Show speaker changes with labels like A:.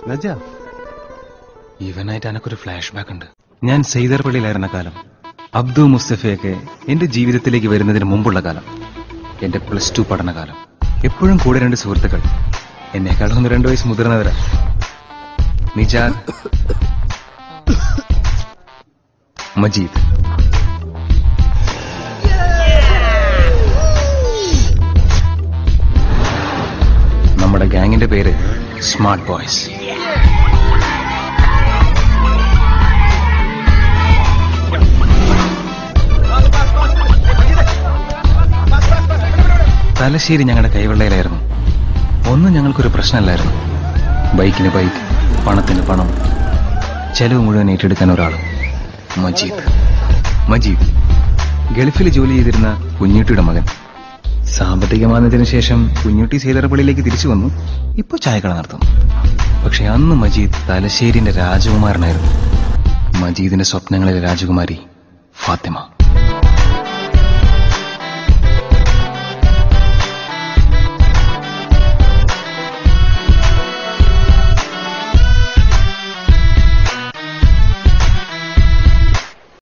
A: ഗജ
B: ഇവനായിട്ട് എനക്കൊരു flash back ഉണ്ട് ഞാൻ സെയ്തർപള്ളിയിലായിരുന്ന കാലം അബ്ദു മുസ്തഫയൊക്കെ എന്റെ ജീവിതത്തിലേക്ക് വരുന്നതിന് മുമ്പുള്ള കാലം എന്റെ പ്ലസ് ടു പഠനകാലം എപ്പോഴും കൂടെ രണ്ട് സുഹൃത്തുക്കൾ എന്നെക്കാളും ഒന്ന് രണ്ട് വയസ്സ് മുതിർന്നവരാ നിജാദ് മജീദ് നമ്മുടെ ഗാങ്ങിന്റെ പേര് സ്മാർട്ട് ബോയ്സ് തലശ്ശേരി ഞങ്ങളുടെ കൈവെള്ളയിലായിരുന്നു ഒന്നും ഞങ്ങൾക്കൊരു പ്രശ്നമല്ലായിരുന്നു ബൈക്കിന് ബൈക്ക് പണത്തിന് പണം ചെലവ് മുഴുവൻ ഏറ്റെടുക്കാൻ ഒരാൾ മജീദ് മജീദ് ഗൾഫിൽ ജോലി ചെയ്തിരുന്ന കുഞ്ഞുട്ടിയുടെ മകൻ സാമ്പത്തിക മാന്ദ്യത്തിന് ശേഷം കുഞ്ഞുട്ടി സേതറപ്പള്ളിയിലേക്ക് തിരിച്ചു വന്നു ഇപ്പൊ ചായക്കട നടത്തുന്നു പക്ഷെ അന്ന് മജീദ് തലശ്ശേരിന്റെ രാജകുമാരനായിരുന്നു മജീദിന്റെ സ്വപ്നങ്ങളിലെ രാജകുമാരി ഫാത്തിമ